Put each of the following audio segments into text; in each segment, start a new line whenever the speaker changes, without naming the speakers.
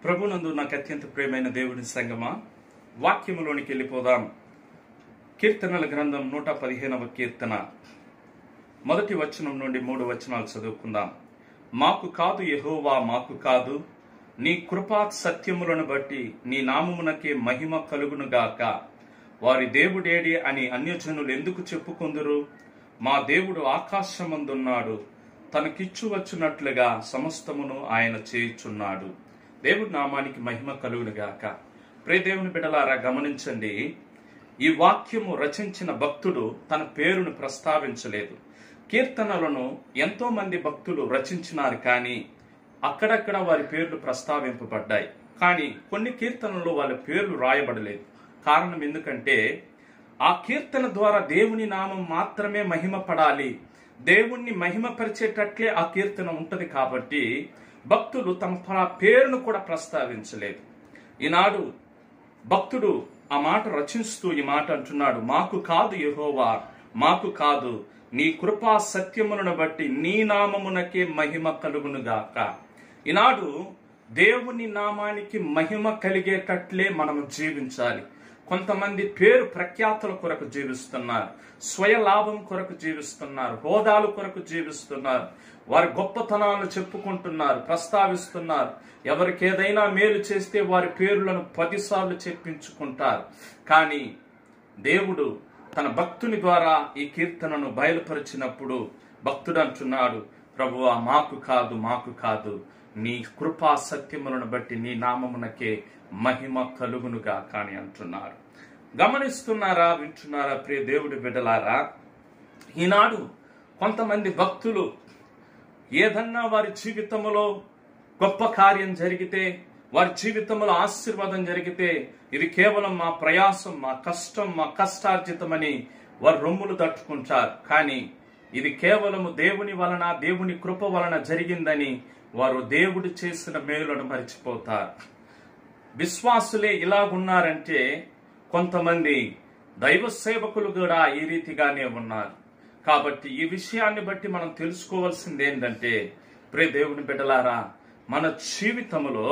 ప్రభునందు నాకు అత్యంత ప్రియమైన దేవుని సంగమా వాక్యములోనికి వెళ్ళిపోదాం కీర్తనల గ్రంథం నూట పదిహేనవ కీర్తన మొదటి వచనం నుండి మూడు వచనాలు చదువుకుందాం మాకు కాదు యెహోవా మాకు కాదు నీ కృపా సత్యములను బట్టి నీ నామమునకే మహిమ కలుగునుగాక వారి దేవుడేడి అని అన్యజనులు ఎందుకు చెప్పుకొందురు మా దేవుడు ఆకాశమందున్నాడు తనకిచ్చు వచ్చినట్లుగా సమస్తమును ఆయన చేయుచున్నాడు దేవుడి నామానికి మహిమ కలుగునుగాక ప్రే దేవుని బిడలారా గమనించండి ఈ వాక్యము రచించిన భక్తుడు తన పేరును ప్రస్తావించలేదు కీర్తనలను ఎంతో మంది భక్తులు రచించినారు కానీ అక్కడక్కడ వారి పేర్లు ప్రస్తావింపబడ్డాయి కానీ కొన్ని కీర్తనలు వాళ్ళ పేర్లు రాయబడలేదు కారణం ఎందుకంటే ఆ కీర్తన ద్వారా దేవుని నామం మాత్రమే మహిమపడాలి దేవుణ్ణి మహిమపరిచేటట్లే ఆ కీర్తన ఉంటది కాబట్టి భక్తులు తమ ప- పేరును కూడా ప్రస్తావించలేదు ఈనాడు భక్తుడు ఆ మాట రచిస్తూ ఈ మాట అంటున్నాడు మాకు కాదు యెహోవా మాకు కాదు నీ కృపా సత్యములను బట్టి నీ నామమునకే మహిమ కలుగునుగాక ఈనాడు దేవుని నామానికి మహిమ కలిగేటట్లే మనం జీవించాలి కొంతమంది పేరు ప్రఖ్యాతుల కొరకు జీవిస్తున్నారు స్వయ లాభం కొరకు జీవిస్తున్నారు హోదాల కొరకు జీవిస్తున్నారు వారి గొప్పతనాలను చెప్పుకుంటున్నారు ప్రస్తావిస్తున్నారు ఎవరికి ఏదైనా మేలు చేస్తే వారి పేర్లను పదిసార్లు చెప్పించుకుంటారు కానీ దేవుడు తన భక్తుని ద్వారా ఈ కీర్తనను బయలుపరిచినప్పుడు భక్తుడు అంటున్నాడు ప్రభువా మాకు కాదు మాకు కాదు నీ కృపా సత్యములను బట్టి నీ నామమునకే మహిమ కలుగునుగా కాని అంటున్నారు గమనిస్తున్నారా వింటున్నారా ప్రియ దేవుడి బిడ్డలారా ఈనాడు కొంతమంది భక్తులు ఏదన్నా వారి జీవితంలో గొప్ప కార్యం జరిగితే వారి జీవితంలో ఆశీర్వాదం జరిగితే ఇది కేవలం మా ప్రయాసం మా కష్టం మా కష్టార్జితమని వారు రొమ్ములు తట్టుకుంటారు కానీ ఇది కేవలము దేవుని వలన దేవుని కృప వలన జరిగిందని వారు దేవుడు చేసిన మేలును మరిచిపోతారు విశ్వాసులే ఇలాగున్నారంటే కొంతమంది దైవ సేవకులు కూడా ఈ రీతిగానే ఉన్నారు కాబట్టి ఈ విషయాన్ని బట్టి మనం తెలుసుకోవాల్సింది ఏంటంటే ప్రే దేవుని బిడ్డలారా మన జీవితంలో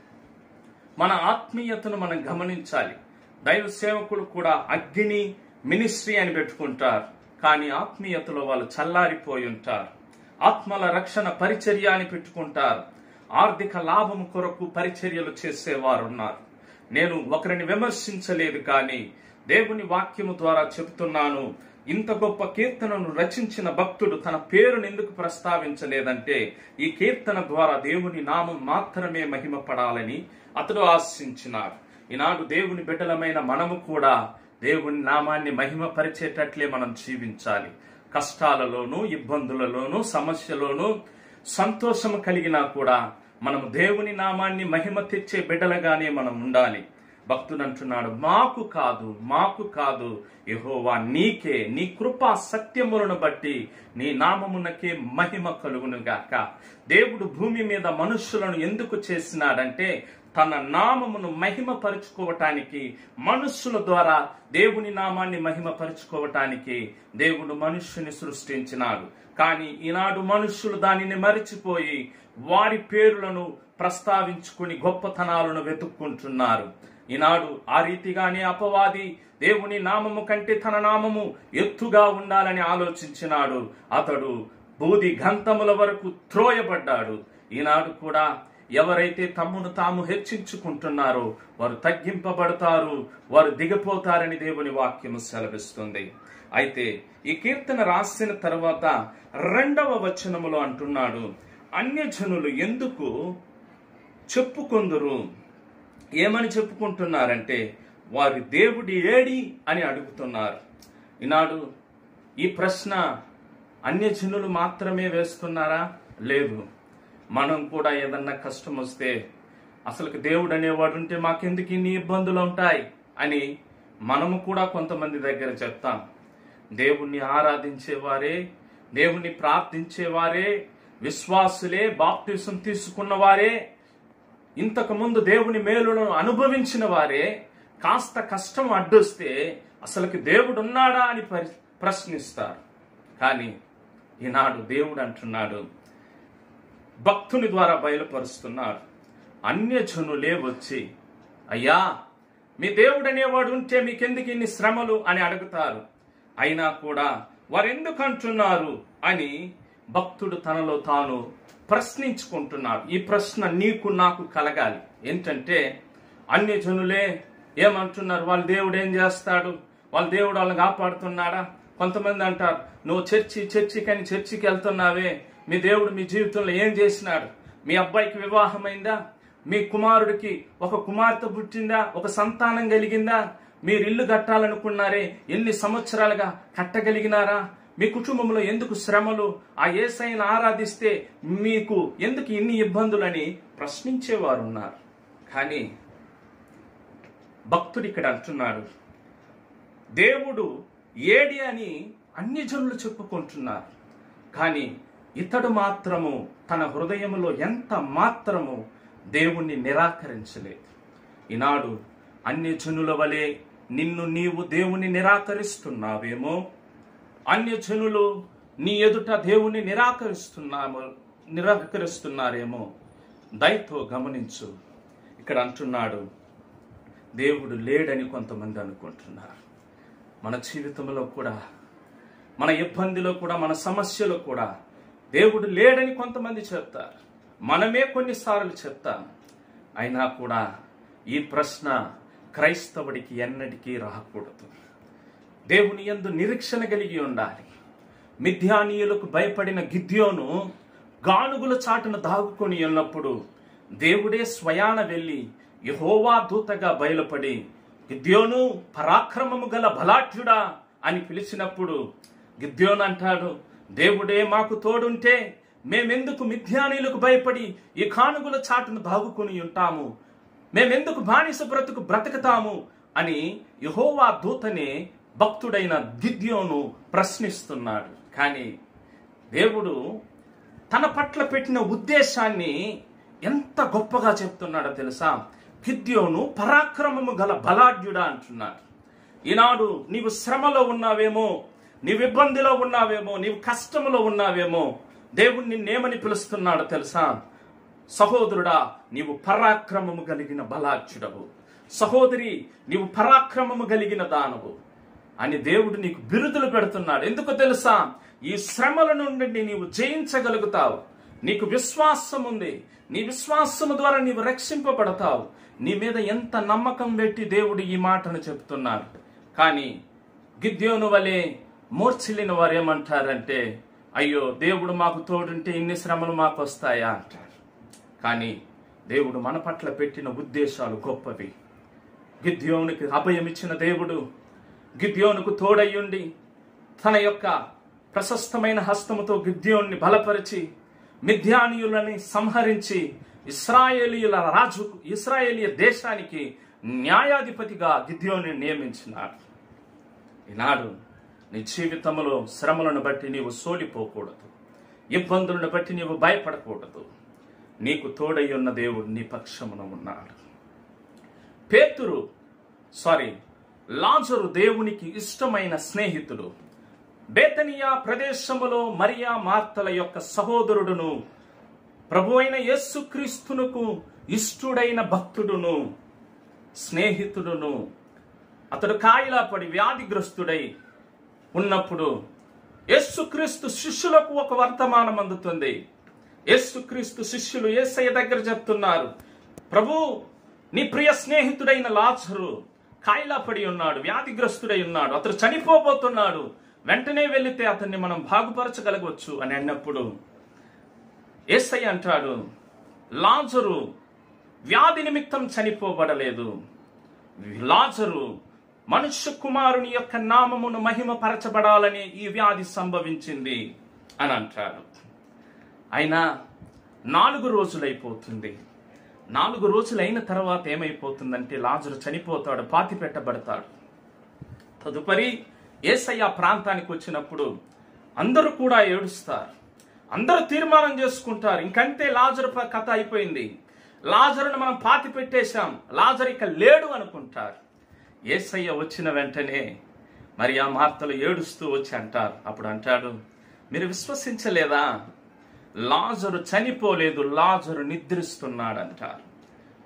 మన ఆత్మీయతను మనం గమనించాలి దైవ సేవకులు కూడా అగ్ని మినిస్ట్రీ అని పెట్టుకుంటారు కానీ ఆత్మీయతలో వాళ్ళు చల్లారిపోయి ఉంటారు ఆత్మల రక్షణ పరిచర్య అని పెట్టుకుంటారు ఆర్థిక లాభం కొరకు పరిచర్యలు చేసేవారు ఉన్నారు నేను ఒకరిని విమర్శించలేదు కానీ దేవుని వాక్యము ద్వారా చెబుతున్నాను ఇంత గొప్ప కీర్తనను రచించిన భక్తుడు తన పేరును ఎందుకు ప్రస్తావించలేదంటే ఈ కీర్తన ద్వారా దేవుని నామం మాత్రమే మహిమపడాలని అతడు ఆశించినాడు ఈనాడు దేవుని బిడ్డలమైన మనము కూడా దేవుని నామాన్ని మహిమపరిచేటట్లే మనం జీవించాలి కష్టాలలోనూ ఇబ్బందులలోనూ సమస్యలోనూ సంతోషము కలిగినా కూడా మనము దేవుని నామాన్ని మహిమ తెచ్చే బిడ్డలుగానే మనం ఉండాలి భక్తుడు అంటున్నాడు మాకు కాదు మాకు కాదు యెహోవా నీకే నీ కృపా సత్యములను బట్టి నీ నామమునకే మహిమ కలుగునుగాక దేవుడు భూమి మీద మనుష్యులను ఎందుకు చేసినాడంటే తన నామమును మహిమపరుచుకోవటానికి మనుష్యుల ద్వారా దేవుని నామాన్ని మహిమపరుచుకోవటానికి దేవుడు మనుష్యుని సృష్టించినాడు కానీ ఈనాడు మనుష్యులు దానిని మరిచిపోయి వారి పేరులను ప్రస్తావించుకుని గొప్పతనాలను వెతుక్కుంటున్నారు ఈనాడు ఆ రీతిగానే అపవాది దేవుని నామము కంటే తన నామము ఎత్తుగా ఉండాలని ఆలోచించినాడు అతడు బూది గంతముల వరకు త్రోయబడ్డాడు ఈనాడు కూడా ఎవరైతే తమ్మును తాము హెచ్చించుకుంటున్నారో వారు తగ్గింపబడతారు వారు దిగిపోతారని దేవుని వాక్యము సెలవిస్తుంది అయితే ఈ కీర్తన రాసిన తర్వాత రెండవ వచనములో అంటున్నాడు అన్యజనులు ఎందుకు చెప్పుకొందురు ఏమని చెప్పుకుంటున్నారంటే వారి దేవుడి ఏడి అని అడుగుతున్నారు ఈనాడు ఈ ప్రశ్న అన్యజనులు మాత్రమే వేస్తున్నారా లేదు మనం కూడా ఏదన్నా కష్టం వస్తే అసలు దేవుడు అనేవాడు ఉంటే మాకెందుకు ఇన్ని ఇబ్బందులు ఉంటాయి అని మనము కూడా కొంతమంది దగ్గర చెప్తాం దేవుణ్ణి ఆరాధించేవారే దేవుణ్ణి ప్రార్థించేవారే విశ్వాసులే బాప్టిజం తీసుకున్నవారే ఇంతకు ముందు దేవుని మేలులను అనుభవించిన వారే కాస్త కష్టం అడ్డొస్తే అసలుకి దేవుడు ఉన్నాడా అని పరి ప్రశ్నిస్తారు కానీ ఈనాడు దేవుడు అంటున్నాడు భక్తుని ద్వారా బయలుపరుస్తున్నాడు అన్యజనులే వచ్చి అయ్యా మీ దేవుడు అనేవాడు ఉంటే మీకెందుకు ఇన్ని శ్రమలు అని అడుగుతారు అయినా కూడా వారెందుకు అంటున్నారు అని భక్తుడు తనలో తాను ప్రశ్నించుకుంటున్నాడు ఈ ప్రశ్న నీకు నాకు కలగాలి ఏంటంటే అన్య జనులే ఏమంటున్నారు వాళ్ళ దేవుడు ఏం చేస్తాడు వాళ్ళ దేవుడు వాళ్ళని కాపాడుతున్నాడా కొంతమంది అంటారు నువ్వు చర్చి చర్చికి అని చర్చికి వెళ్తున్నావే మీ దేవుడు మీ జీవితంలో ఏం చేసినాడు మీ అబ్బాయికి వివాహమైందా మీ కుమారుడికి ఒక కుమార్తె పుట్టిందా ఒక సంతానం కలిగిందా మీరు ఇల్లు కట్టాలనుకున్నారే ఎన్ని సంవత్సరాలుగా కట్టగలిగినారా మీ కుటుంబంలో ఎందుకు శ్రమలు ఆ ఏసైని ఆరాధిస్తే మీకు ఎందుకు ఇన్ని ఇబ్బందులని ప్రశ్నించేవారు ఉన్నారు కానీ భక్తుడు ఇక్కడ అంటున్నాడు దేవుడు ఏడి అని అన్ని జనులు చెప్పుకుంటున్నారు కానీ ఇతడు మాత్రము తన హృదయములో ఎంత మాత్రము దేవుణ్ణి నిరాకరించలేదు ఈనాడు అన్య జనుల వలె నిన్ను నీవు దేవుని నిరాకరిస్తున్నావేమో అన్య జనులు నీ ఎదుట దేవుని నిరాకరిస్తున్నాము నిరాకరిస్తున్నారేమో దయతో గమనించు ఇక్కడ అంటున్నాడు దేవుడు లేడని కొంతమంది అనుకుంటున్నారు మన జీవితంలో కూడా మన ఇబ్బందిలో కూడా మన సమస్యలో కూడా దేవుడు లేడని కొంతమంది చెప్తారు మనమే కొన్నిసార్లు చెప్తాం అయినా కూడా ఈ ప్రశ్న క్రైస్తవుడికి ఎన్నటికీ రాకూడదు దేవుని యందు నిరీక్షణ కలిగి ఉండాలి మిథ్యానీయులకు భయపడిన గిద్యోను గానుగుల చాటున దాగుకొని ఉన్నప్పుడు దేవుడే స్వయాన వెళ్ళి యహోవా దూతగా బయలుపడి గిద్యోను పరాక్రమము గల బలాఢ్యుడా అని పిలిచినప్పుడు గిద్యోను అంటాడు దేవుడే మాకు తోడుంటే మేమెందుకు మిథ్యానీయులకు భయపడి ఈ కానుగుల చాటును దాగుకొని ఉంటాము మేమెందుకు బానిస బ్రతుకు బ్రతుకుతాము అని యహోవా దూతనే భక్తుడైన గిద్యోను ప్రశ్నిస్తున్నాడు కానీ దేవుడు తన పట్ల పెట్టిన ఉద్దేశాన్ని ఎంత గొప్పగా చెప్తున్నాడో తెలుసా గిద్యోను పరాక్రమము గల బలాఢ్యుడా అంటున్నాడు ఈనాడు నీవు శ్రమలో ఉన్నావేమో నీవు ఇబ్బందిలో ఉన్నావేమో నీవు కష్టములో ఉన్నావేమో దేవుడు నిన్నేమని పిలుస్తున్నాడు తెలుసా సహోదరుడా నీవు పరాక్రమము కలిగిన బలాఢ్యుడవు సహోదరి నీవు పరాక్రమము కలిగిన దానవు అని దేవుడు నీకు బిరుదులు పెడుతున్నాడు ఎందుకు తెలుసా ఈ శ్రమల నుండి నీవు జయించగలుగుతావు నీకు విశ్వాసం ఉంది నీ విశ్వాసము ద్వారా నీవు రక్షింపబడతావు నీ మీద ఎంత నమ్మకం పెట్టి దేవుడు ఈ మాటను చెప్తున్నాడు కానీ గిద్యోను వలె మూర్ఛిల్లిన వారు ఏమంటారంటే అయ్యో దేవుడు మాకు తోడుంటే ఇన్ని శ్రమలు మాకు వస్తాయా అంటారు కానీ దేవుడు మన పట్ల పెట్టిన ఉద్దేశాలు గొప్పవి గిద్యోనికి అభయం ఇచ్చిన దేవుడు గిద్యోనుకు తోడయ్యుండి తన యొక్క ప్రశస్తమైన హస్తముతో గిద్యోన్ని బలపరిచి మిథ్యానీయులని సంహరించి ఇస్రాయేలీయుల రాజు ఇస్రాయేలీయ దేశానికి న్యాయాధిపతిగా గిద్యోని నియమించినాడు ఈనాడు నీ జీవితంలో శ్రమలను బట్టి నీవు సోలిపోకూడదు ఇబ్బందులను బట్టి నీవు భయపడకూడదు నీకు తోడై ఉన్న దేవుడు నీ పక్షమున ఉన్నాడు పేతురు సారీ లాజరు దేవునికి ఇష్టమైన స్నేహితుడు బేతనియా ప్రదేశములో మరియా మార్తల యొక్క సహోదరుడును ప్రభు అయిన యేసుక్రీస్తునకు ఇష్టుడైన భక్తుడును స్నేహితుడును అతడు కాయిలా పడి వ్యాధిగ్రస్తుడై ఉన్నప్పుడు యేసుక్రీస్తు శిష్యులకు ఒక వర్తమానం అందుతుంది యేసుక్రీస్తు శిష్యులు యేసయ్య దగ్గర చెప్తున్నారు ప్రభు నీ ప్రియ స్నేహితుడైన లాజరు కాయిలా పడి ఉన్నాడు వ్యాధిగ్రస్తుడై ఉన్నాడు అతడు చనిపోబోతున్నాడు వెంటనే వెళితే అతన్ని మనం బాగుపరచగలగవచ్చు అని అన్నప్పుడు ఏసయ్య అంటాడు లాజరు వ్యాధి నిమిత్తం చనిపోబడలేదు లాజరు మనుష్య కుమారుని యొక్క నామమును మహిమపరచబడాలని ఈ వ్యాధి సంభవించింది అని అంటాడు అయినా నాలుగు రోజులైపోతుంది నాలుగు రోజులైన తర్వాత ఏమైపోతుందంటే లాజరు చనిపోతాడు పాతి పెట్టబడతాడు తదుపరి ఏసయ్య ప్రాంతానికి వచ్చినప్పుడు అందరూ కూడా ఏడుస్తారు అందరూ తీర్మానం చేసుకుంటారు ఇంకంతే లాజరు ప- కథ అయిపోయింది లాజరును మనం పాతి పెట్టేశాం లాజరు ఇక లేడు అనుకుంటారు ఏసయ్య వచ్చిన వెంటనే మరి ఆ మార్తలు ఏడుస్తూ వచ్చి అంటారు అప్పుడు అంటాడు మీరు విశ్వసించలేదా లాజరు చనిపోలేదు లాజరు నిద్రిస్తున్నాడు అంటారు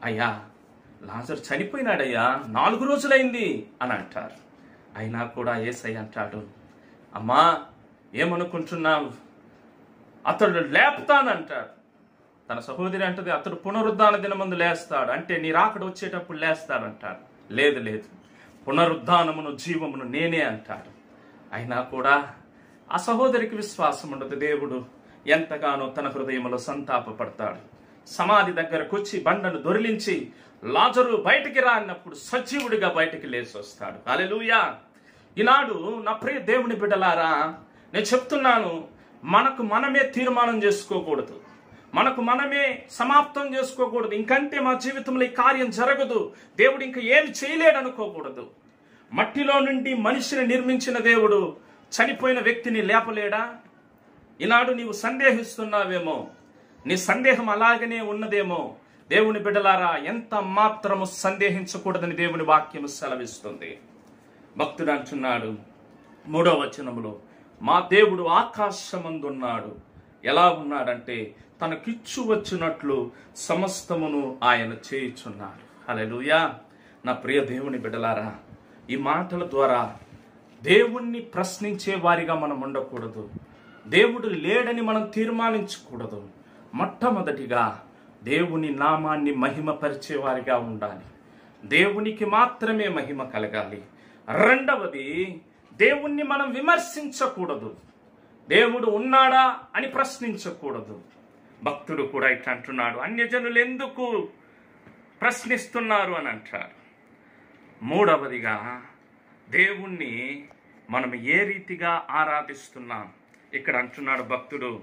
అయ్యా లాజర్ చనిపోయినాడయ్యా నాలుగు రోజులైంది అని అంటారు అయినా కూడా ఏసయ్య అంటాడు అమ్మా ఏమనుకుంటున్నావు అతడు లేపుతానంటాడు తన సహోదరి అంటది అతడు పునరుద్ధాన దినమందు లేస్తాడు అంటే నీ రాకడ వచ్చేటప్పుడు లేస్తాడంటాడు లేదు లేదు పునరుద్ధానమును జీవమును నేనే అంటాడు అయినా కూడా ఆ సహోదరికి విశ్వాసం ఉండదు దేవుడు ఎంతగానో తన హృదయంలో సంతాపపడతాడు సమాధి దగ్గరకు వచ్చి బండను దొరిలించి లాజరు బయటికి రా అన్నప్పుడు సజీవుడిగా బయటికి లేచి వస్తాడు అలెలుయా ఈనాడు నా ప్రియ దేవుని బిడ్డలారా నేను చెప్తున్నాను మనకు మనమే తీర్మానం చేసుకోకూడదు మనకు మనమే సమాప్తం చేసుకోకూడదు ఇంకంటే మా జీవితంలో ఈ కార్యం జరగదు దేవుడు ఇంకా ఏమి చేయలేడు అనుకోకూడదు మట్టిలో నుండి మనిషిని నిర్మించిన దేవుడు చనిపోయిన వ్యక్తిని లేపలేడా ఈనాడు నీవు సందేహిస్తున్నావేమో నీ సందేహం అలాగనే ఉన్నదేమో దేవుని బిడ్డలారా ఎంత మాత్రము సందేహించకూడదని దేవుని వాక్యము సెలవిస్తుంది భక్తుడు అంటున్నాడు మూడో వచనములో మా దేవుడు ఆకాశమందున్నాడు ఎలా ఉన్నాడంటే తనకిచ్చు వచ్చినట్లు సమస్తమును ఆయన చేయుచున్నాడు హల్లెలూయా నా ప్రియ దేవుని బిడ్డలారా ఈ మాటల ద్వారా దేవుణ్ణి ప్రశ్నించే వారిగా మనం ఉండకూడదు దేవుడు లేడని మనం తీర్మానించకూడదు మొట్టమొదటిగా దేవుని నామాన్ని మహిమపరిచే వారిగా ఉండాలి దేవునికి మాత్రమే మహిమ కలగాలి రెండవది దేవుణ్ణి మనం విమర్శించకూడదు దేవుడు ఉన్నాడా అని ప్రశ్నించకూడదు భక్తుడు కూడా ఇట్లా అంటున్నాడు అన్యజనులు ఎందుకు ప్రశ్నిస్తున్నారు అని అంటారు మూడవదిగా దేవుణ్ణి మనం ఏ రీతిగా ఆరాధిస్తున్నాం ఇక్కడ అంటున్నాడు భక్తుడు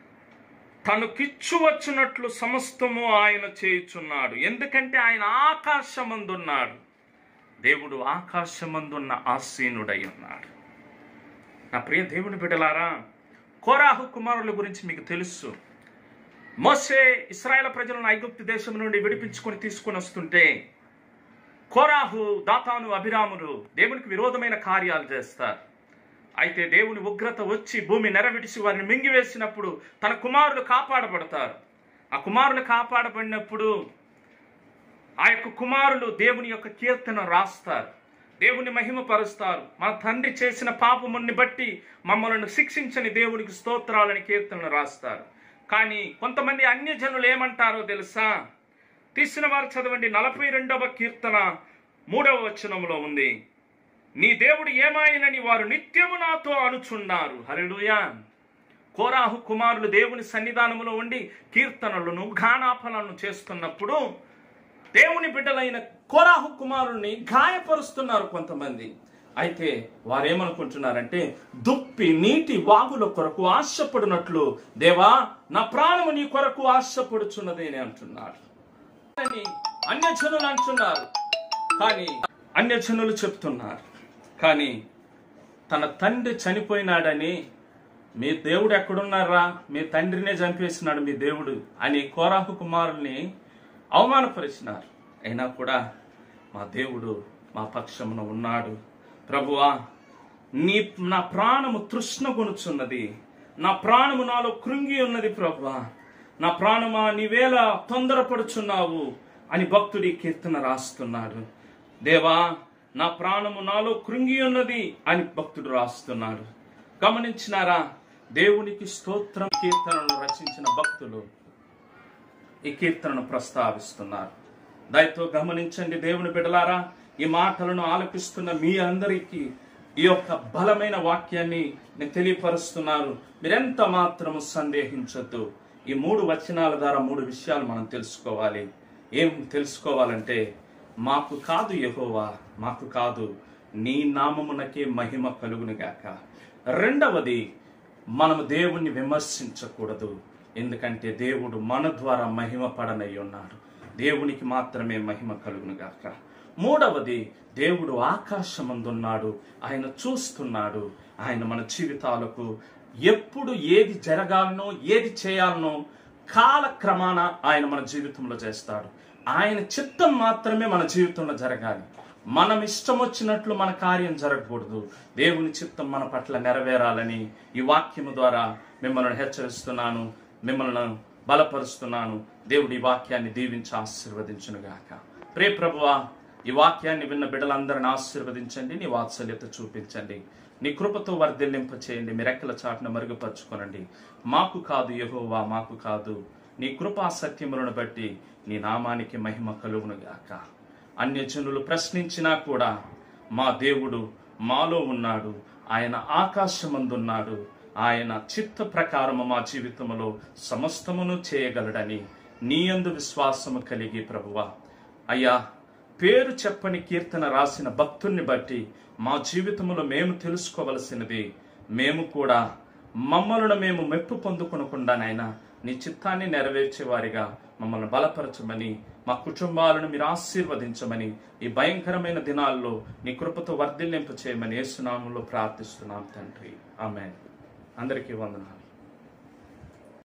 తనకిచ్చు వచ్చినట్లు సమస్తము ఆయన చేయుచున్నాడు ఎందుకంటే ఆయన ఆకాశమందున్నాడు దేవుడు ఆకాశమందున్న ఆసీనుడై ఉన్నాడు నా ప్రియ దేవుని బిడ్డలారా కోరాహు కుమారుల గురించి మీకు తెలుసు మోసే ఇస్రాయేల్ ప్రజలను ఐగుప్తు దేశం నుండి విడిపించుకొని తీసుకొని వస్తుంటే కోరాహు దాతాను అభిరాములు దేవునికి విరోధమైన కార్యాలు చేస్తారు అయితే దేవుని ఉగ్రత వచ్చి భూమి నెరవిడిసి వారిని మింగివేసినప్పుడు తన కుమారులు కాపాడబడతారు ఆ కుమారులు కాపాడబడినప్పుడు ఆ యొక్క కుమారులు దేవుని యొక్క కీర్తన రాస్తారు దేవుని మహిమపరుస్తారు మా తండ్రి చేసిన పాపముని బట్టి మమ్మల్ని శిక్షించని దేవునికి స్తోత్రాలని కీర్తనలు రాస్తారు కానీ కొంతమంది అన్యజనులు ఏమంటారో తెలుసా తీసిన వారు చదవండి నలభై రెండవ కీర్తన మూడవ వచనంలో ఉంది నీ దేవుడు ఏమాయనని వారు నిత్యము నాతో అనుచున్నారు హల్లెలూయా కోరాహు కుమారులు దేవుని సన్నిధానములో ఉండి కీర్తనలను గానాపనలను చేస్తున్నప్పుడు దేవుని బిడ్డలైన కోరాహు కుమారుల్ని గాయపరుస్తున్నారు కొంతమంది అయితే వారేమనుకుంటున్నారంటే దుప్పి నీటి వాగుల కొరకు ఆశపడినట్లు దేవా నా ప్రాణము నీ కొరకు ఆశపడుచున్నది అని అంటున్నారు అని అన్యజనులు అంటున్నారు కానీ అన్యజనులు చెప్తున్నారు కానీ తన తండ్రి చనిపోయినాడని మీ దేవుడు ఎక్కడున్నారా మీ తండ్రినే చంపేసినాడు మీ దేవుడు అని కోరాహు కుమారుల్ని అవమానపరిచినారు అయినా కూడా మా దేవుడు మా పక్షమున ఉన్నాడు ప్రభువా నీ నా ప్రాణము తృష్ణ కొనుచున్నది నా ప్రాణము నాలో కృంగి ఉన్నది ప్రభువా నా ప్రాణమా నీవేళ తొందరపడుచున్నావు అని భక్తుడి కీర్తన రాస్తున్నాడు దేవా నా ప్రాణము నాలో కృంగి ఉన్నది అని భక్తుడు రాస్తున్నాడు గమనించినారా దేవునికి స్తోత్రం కీర్తనలు రచించిన భక్తులు ఈ కీర్తనను ప్రస్తావిస్తున్నారు దయతో గమనించండి దేవుని బిడలారా ఈ మాటలను ఆలపిస్తున్న మీ అందరికీ ఈ యొక్క బలమైన వాక్యాన్ని నేను తెలియపరుస్తున్నాను మీరెంత మాత్రము సందేహించొద్దు ఈ మూడు వచనాల ద్వారా మూడు విషయాలు మనం తెలుసుకోవాలి ఏం తెలుసుకోవాలంటే మాకు కాదు యెహోవా మాకు కాదు నీ నామమునకే మహిమ కలుగునుగాక రెండవది మనము దేవుణ్ణి విమర్శించకూడదు ఎందుకంటే దేవుడు మన ద్వారా మహిమ పడనై ఉన్నాడు దేవునికి మాత్రమే మహిమ కలుగునుగాక మూడవది దేవుడు ఆకాశమందున్నాడు ఆయన చూస్తున్నాడు ఆయన మన జీవితాలకు ఎప్పుడు ఏది జరగాలనో ఏది చేయాలనో కాలక్రమాన ఆయన మన జీవితంలో చేస్తాడు ఆయన చిత్తం మాత్రమే మన జీవితంలో జరగాలి మనం ఇష్టం వచ్చినట్లు మన కార్యం జరగకూడదు దేవుని చిత్తం మన పట్ల నెరవేరాలని ఈ వాక్యము ద్వారా మిమ్మల్ని హెచ్చరిస్తున్నాను మిమ్మల్ని బలపరుస్తున్నాను దేవుడి ఈ వాక్యాన్ని దీవించి ఆశీర్వదించునుగాక ప్రే ప్రభువా ఈ వాక్యాన్ని విన్న బిడ్డలందరిని ఆశీర్వదించండి నీ వాత్సల్యత చూపించండి నీ కృపతో వర్ధిల్లింప చేయండి మీ రెక్కల చాటును మరుగుపరుచుకొనండి మాకు కాదు యెహోవా మాకు కాదు నీ కృపా సత్యములను బట్టి నీ నామానికి మహిమ కలుగునుగాక అన్యజనులు ప్రశ్నించినా కూడా మా దేవుడు మాలో ఉన్నాడు ఆయన ఆకాశమందున్నాడు ఆయన చిత్త ప్రకారము మా జీవితములో సమస్తమును చేయగలడని నీ యందు విశ్వాసము కలిగి ప్రభువా అయ్యా పేరు చెప్పని కీర్తన రాసిన భక్తుల్ని బట్టి మా జీవితంలో మేము తెలుసుకోవలసినది మేము కూడా మమ్మలను మేము మెప్పు పొందుకొనకుండానైనా నీ చిత్తాన్ని నెరవేర్చే వారిగా మమ్మల్ని బలపరచమని మా కుటుంబాలను మీరు ఆశీర్వదించమని ఈ భయంకరమైన దినాల్లో నీ కృపతో వర్ధిల్లింప చేయమని యేసునామంలో ప్రార్థిస్తున్నాం తండ్రి ఆమె అందరికీ వందనాలు